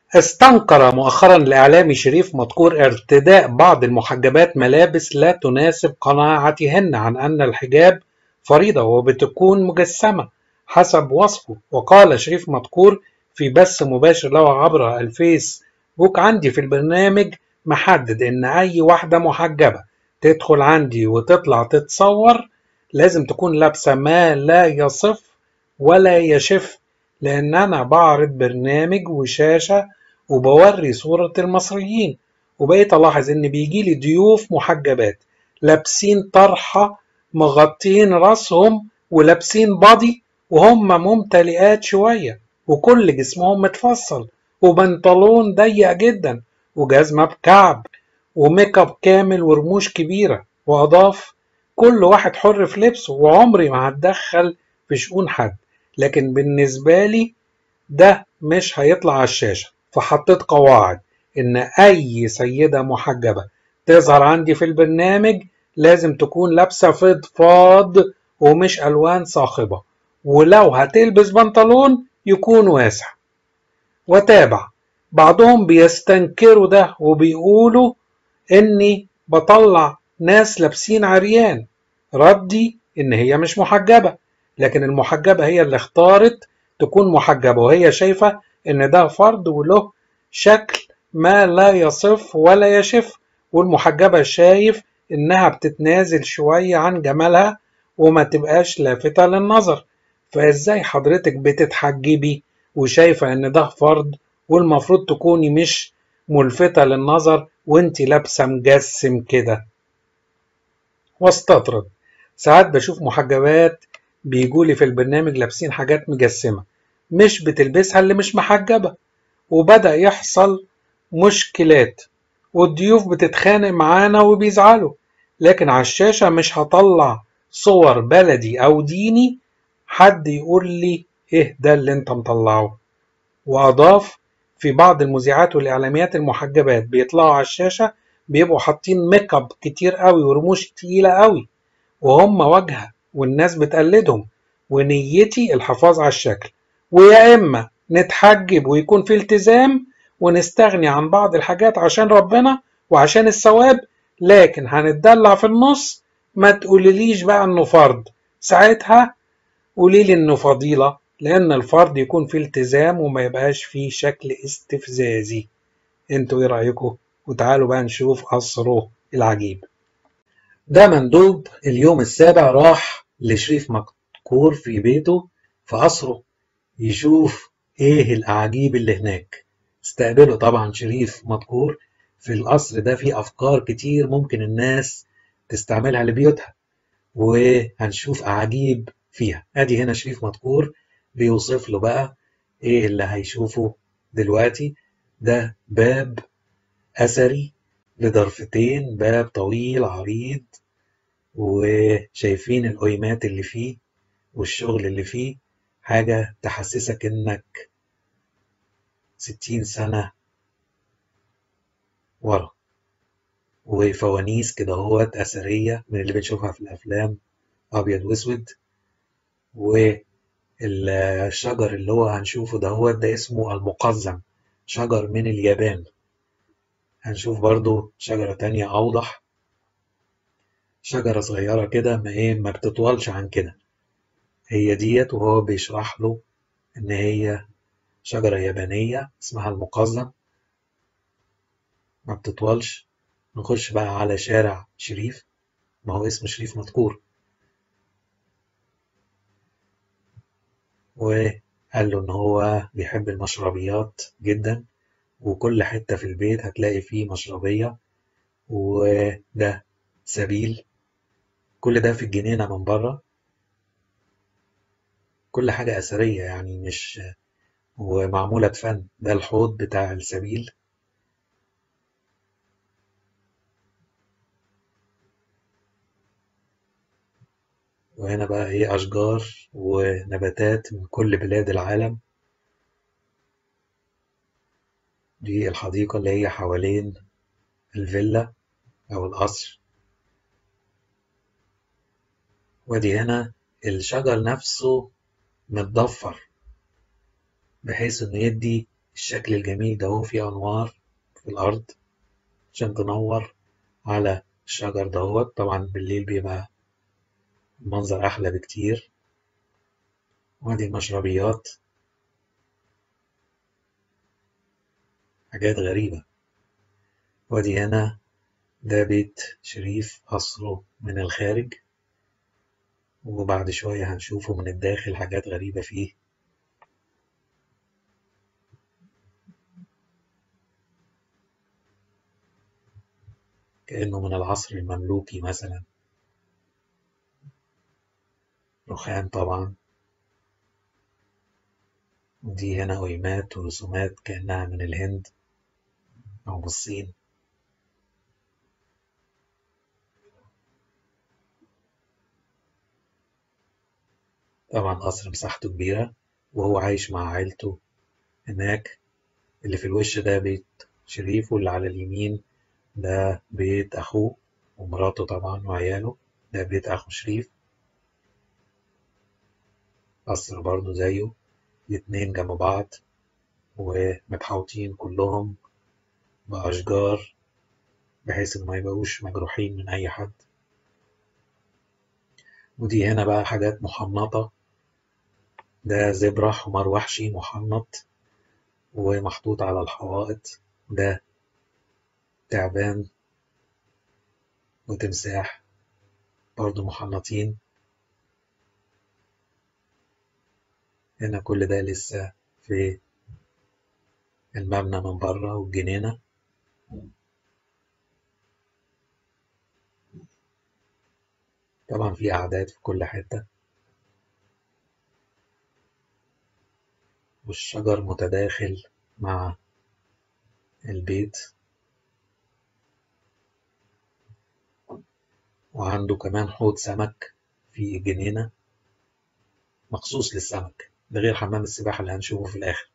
استنكر مؤخرا الإعلامي شريف مذكور ارتداء بعض المحجبات ملابس لا تناسب قناعتهن عن أن الحجاب فريضة وبتكون مجسمة حسب وصفه وقال شريف مذكور في بث مباشر له عبر الفيسبوك عندي في البرنامج محدد إن أي واحدة محجبة تدخل عندي وتطلع تتصور لازم تكون لابسة ما لا يصف ولا يشف لأن أنا بعرض برنامج وشاشة وبوري صورة المصريين وبقيت ألاحظ إن بيجيلي ضيوف محجبات لابسين طرحة مغطين راسهم ولابسين بادي وهم ممتلئات شوية وكل جسمهم متفصل وبنطلون ضيق جدا وجزمة بكعب وميك اب كامل ورموش كبيرة وأضاف كل واحد حر في لبسه وعمري ما هتدخل في شؤون حد لكن بالنسبة لي ده مش هيطلع على الشاشة فحطيت قواعد إن أي سيدة محجبة تظهر عندي في البرنامج لازم تكون لابسة فضفاض ومش ألوان صاخبة ولو هتلبس بنطلون يكون واسع وتابع بعضهم بيستنكروا ده وبيقولوا إني بطلع ناس لابسين عريان ردي إن هي مش محجبة لكن المحجبة هي اللي اختارت تكون محجبة وهي شايفة إن ده فرض وله شكل ما لا يصف ولا يشف والمحجبة شايف إنها بتتنازل شوية عن جمالها وما تبقاش لافتة للنظر فإزاي حضرتك بتتحجبي وشايفة إن ده فرض والمفروض تكوني مش ملفتة للنظر وانت لابسة مجسم كده واستطرد ساعات بشوف محجبات بيجولي في البرنامج لابسين حاجات مجسمة مش بتلبسها اللي مش محجبة وبدأ يحصل مشكلات والضيوف بتتخانق معانا وبيزعلوا لكن على الشاشة مش هطلع صور بلدي أو ديني حد يقول لي إيه ده اللي أنت مطلعه وأضاف في بعض المذيعات والإعلاميات المحجبات بيطلعوا على الشاشة بيبقوا حاطين ميك اب كتير قوي ورموش تقيلة قوي وهم واجهة والناس بتقلدهم ونيتي الحفاظ على الشكل ويا إما نتحجب ويكون في التزام ونستغني عن بعض الحاجات عشان ربنا وعشان الثواب لكن هنتدلع في النص ما تقوليليش بقى انه فرض ساعتها قولي لي انه فضيلة لان الفرض يكون فيه التزام وما يبقاش فيه شكل استفزازي انتوا ايه رأيكم وتعالوا بقى نشوف قصره العجيب ده مندوب اليوم السابع راح لشريف مذكور في بيته في قصره يشوف ايه الاعاجيب اللي هناك استقبله طبعا شريف مذكور في القصر ده فيه افكار كتير ممكن الناس تستعملها لبيوتها وهنشوف اعاجيب فيها ادي هنا شريف مذكور بيوصف له بقى ايه اللي هيشوفه دلوقتي ده باب اثري لضرفتين باب طويل عريض وشايفين القيمات اللي فيه والشغل اللي فيه حاجة تحسسك انك ستين سنة ورا وفوانيس كده هوت أثرية من اللي بنشوفها في الأفلام أبيض وأسود والشجر اللي هو هنشوفه ده هو ده اسمه المقزم شجر من اليابان هنشوف برضو شجرة تانية أوضح شجرة صغيرة كده ما ايه ما بتطولش عن كده هي ديت وهو بيشرح له إن هي شجرة يابانية اسمها المقزم ما بتطولش نخش بقى على شارع شريف ما هو اسم شريف مذكور وقال له إن هو بيحب المشربيات جدا وكل حتة في البيت هتلاقي فيه مشربية وده سبيل كل ده في الجنينة من بره كل حاجة أثرية يعني مش ومعمولة بفن ده الحوض بتاع السبيل وهنا بقى ايه أشجار ونباتات من كل بلاد العالم دي الحديقة اللي هي حوالين الفيلا أو القصر ودي هنا الشجر نفسه متضفر بحيث إنه يدي الشكل الجميل ده هو فيه أنوار في الأرض عشان تنور على الشجر دهوت طبعا بالليل بيبقى المنظر أحلى بكتير وادي المشربيات حاجات غريبة وادي هنا ده بيت شريف قصره من الخارج وبعد شوية هنشوفه من الداخل حاجات غريبة فيه كأنه من العصر المملوكي مثلا رخام طبعا ودي هنا قيمات ورسومات كأنها من الهند أو من الصين طبعا قصر مساحته كبيرة وهو عايش مع عيلته هناك اللي في الوش ده بيت شريف واللي على اليمين ده بيت أخوه ومراته طبعا وعياله ده بيت أخو شريف قصر برضه زيه الاتنين جنب بعض ومتحوطين كلهم بأشجار بحيث إن ما يبقوش مجروحين من أي حد ودي هنا بقى حاجات محنطة ده زبرة حمار وحشي محنط ومحطوط على الحوائط ده تعبان وتمساح برضو محنطين هنا كل ده لسه في المبنى من بره والجنينة طبعا في أعداد في كل حتة والشجر متداخل مع البيت وعنده كمان حوض سمك في جنينة مخصوص للسمك ده غير حمام السباحة اللي هنشوفه في الآخر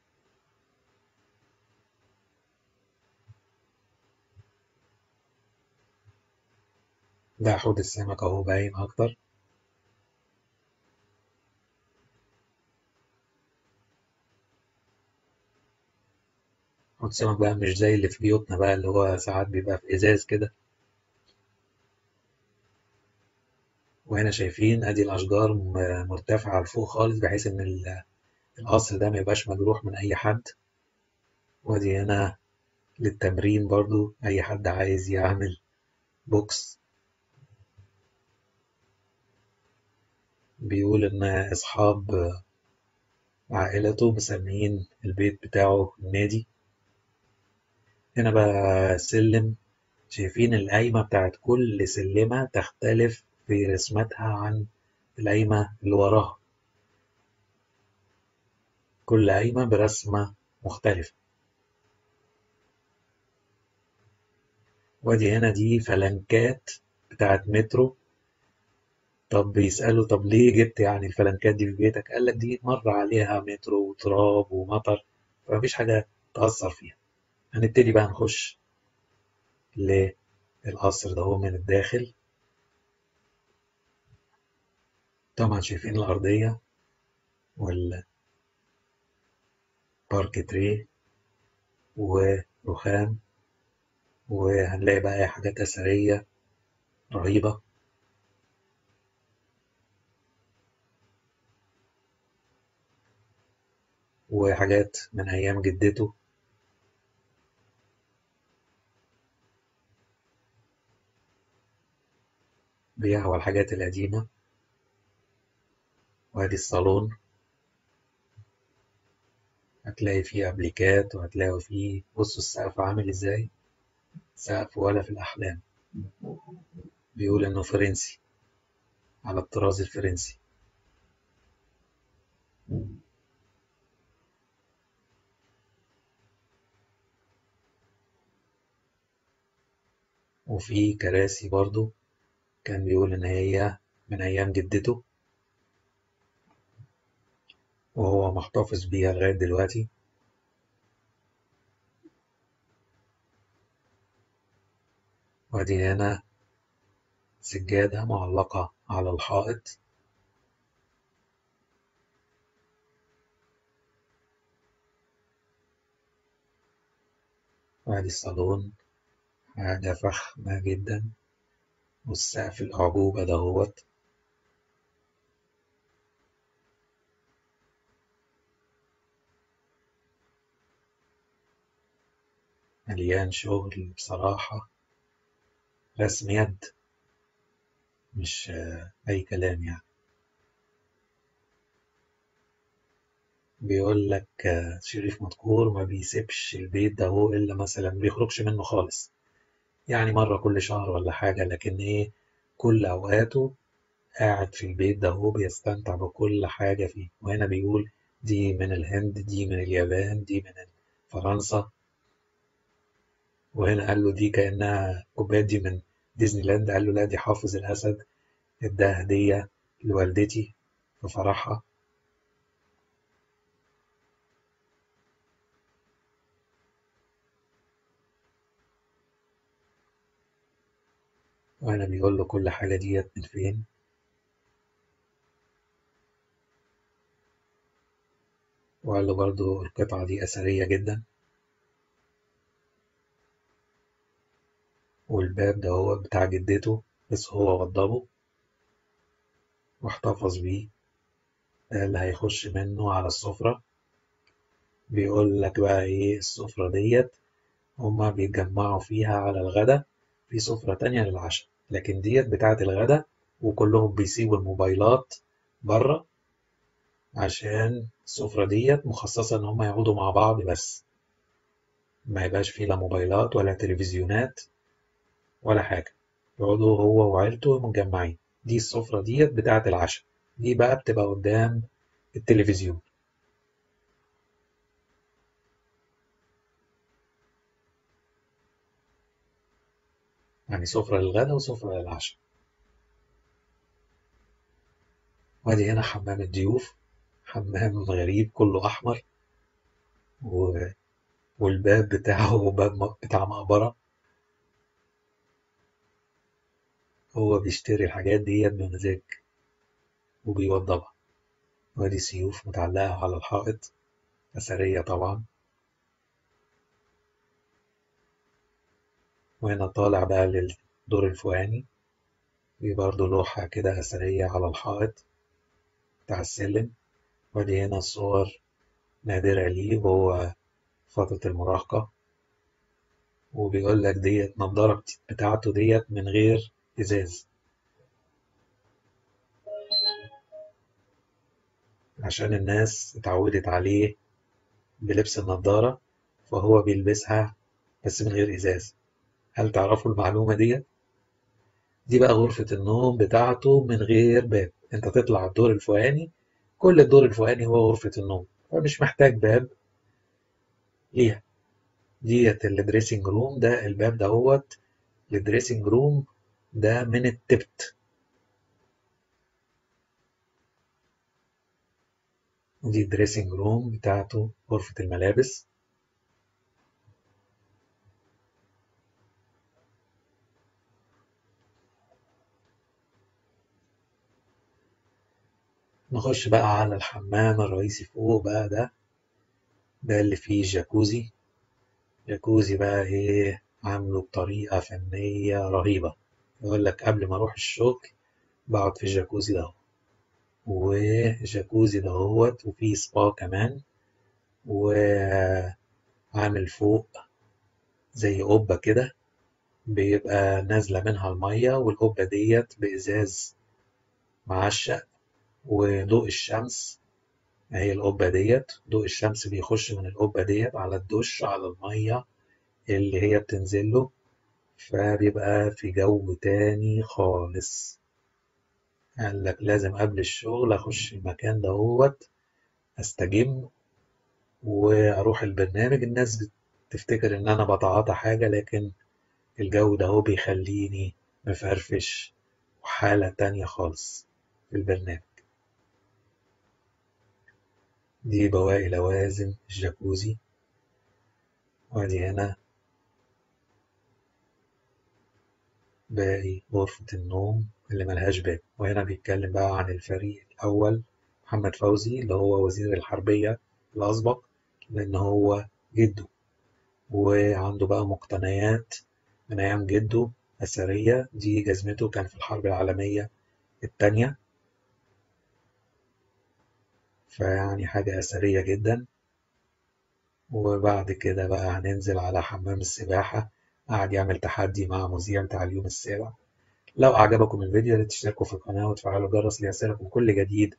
ده حوض السمك اهو باين أكتر حوض السمك بقى مش زي اللي في بيوتنا بقى اللي هو ساعات بيبقى في إزاز كده وهنا شايفين ادي الاشجار مرتفعة لفوق خالص بحيث ان القصر ده ما يبقاش مجروح من اي حد وادي هنا للتمرين برضو اي حد عايز يعمل بوكس بيقول ان اصحاب عائلته مسميين البيت بتاعه النادي هنا بقى سلم شايفين القايمة بتاعت كل سلمة تختلف في رسمتها عن القايمة اللي وراها كل قايمة برسمة مختلفة وادي هنا دي فلنكات بتاعت مترو طب بيسألوا طب ليه جبت يعني الفلنكات دي في بيتك قال لك دي مر عليها مترو وتراب ومطر فمفيش حاجة تأثر فيها هنبتدي بقى نخش للقصر ده هو من الداخل طبعا شايفين الأرضية والبارك تري ورخام وهنلاقي بقى حاجات أثرية رهيبة وحاجات من أيام جدته بيهوى الحاجات القديمة وادي الصالون هتلاقي فيه أبليكات وهتلاقي فيه بصوا السقف عامل ازاي سقف ولا في الأحلام بيقول إنه فرنسي على الطراز الفرنسي وفي كراسي برضو كان بيقول إن هي من أيام جدته وهو محتفظ بيها لغاية دلوقتي وادي هنا سجادة معلقة على الحائط وادي الصالون حاجة فخمة جدا والسقف الأعجوبة دهوت مليان شغل بصراحة رسم يد مش أي كلام يعني بيقول لك شريف مدكور ما بيسيبش البيت ده هو إلا مثلا ما بيخرجش منه خالص يعني مرة كل شهر ولا حاجة لكن إيه كل أوقاته قاعد في البيت ده هو بيستمتع بكل حاجة فيه وهنا بيقول دي من الهند دي من اليابان دي من فرنسا وهنا قال له دي كأنها كوباية دي من ديزني لاند قال له لا دي حافظ الأسد اداها هدية لوالدتي في فرحها وهنا بيقول له كل حاجة ديت من فين وقال له برضو القطعة دي أثرية جدا والباب ده هو بتاع جدته بس هو وضبه واحتفظ بيه اللي هيخش منه على السفرة بيقول لك بقى ايه السفرة ديت هما بيتجمعوا فيها على الغدا في سفرة تانية للعشاء لكن ديت بتاعة الغدا وكلهم بيسيبوا الموبايلات بره عشان السفرة ديت مخصصة إن هما يقعدوا مع بعض بس ما يبقاش فيه لا موبايلات ولا تلفزيونات ولا حاجة يقعدوا هو وعيلته متجمعين دي السفرة ديت بتاعة العشاء دي بقى بتبقى قدام التلفزيون يعني سفرة للغدا وسفرة للعشاء وادي هنا حمام الضيوف حمام غريب كله أحمر و... والباب بتاعه باب بتاع مقبرة هو بيشتري الحاجات ديت بمزاج وبيوضبها وادي سيوف متعلقة على الحائط أثرية طبعا وهنا طالع بقى للدور الفوقاني في برضه لوحة كده أثرية على الحائط بتاع السلم ودي هنا صور نادرة ليه وهو فترة المراهقة وبيقول لك ديت نضارة بتاعته ديت من غير إزاز عشان الناس اتعودت عليه بلبس النضارة فهو بيلبسها بس من غير إزاز هل تعرفوا المعلومة دي؟ دي بقى غرفة النوم بتاعته من غير باب انت تطلع الدور الفوقاني كل الدور الفوقاني هو غرفة النوم فمش محتاج باب ليها ديت الدريسنج روم ده الباب دهوت الدريسنج روم ده من التبت ودي الدريسنج روم بتاعته غرفة الملابس نخش بقى على الحمام الرئيسي فوق بقى ده ده اللي فيه جاكوزي جاكوزي بقى ايه عامله بطريقة فنية رهيبة يقول لك قبل ما اروح الشغل بقعد في الجاكوزي ده وجاكوزي دهوت وفيه سبا كمان وعامل فوق زي قبة كده بيبقى نازلة منها المية والقبة ديت بإزاز معشق وضوء الشمس هي القبة ديت ضوء الشمس بيخش من القبة ديت على الدش على المية اللي هي بتنزل له فبيبقى في جو تاني خالص قال لك لازم قبل الشغل أخش المكان دهوت أستجم وأروح البرنامج الناس تفتكر إن أنا بتعاطى حاجة لكن الجو ده هو بيخليني مفرفش وحالة تانية خالص في البرنامج دي بواقي لوازم الجاكوزي وادي هنا باقي غرفة النوم اللي ملهاش باب وهنا بيتكلم بقى عن الفريق الأول محمد فوزي اللي هو وزير الحربية الأسبق لأن هو جده وعنده بقى مقتنيات من أيام جده أثرية دي جزمته كان في الحرب العالمية التانية فيعني حاجة أثرية جدا وبعد كده بقى هننزل على حمام السباحة قعد يعمل تحدي مع مذيع بتاع اليوم السابع لو أعجبكم الفيديو يا ريت تشتركوا في القناة وتفعلوا الجرس ليصلكم كل جديد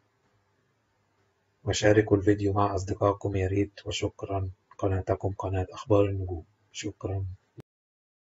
وشاركوا الفيديو مع أصدقائكم يا ريت وشكرا قناتكم قناة أخبار النجوم شكرا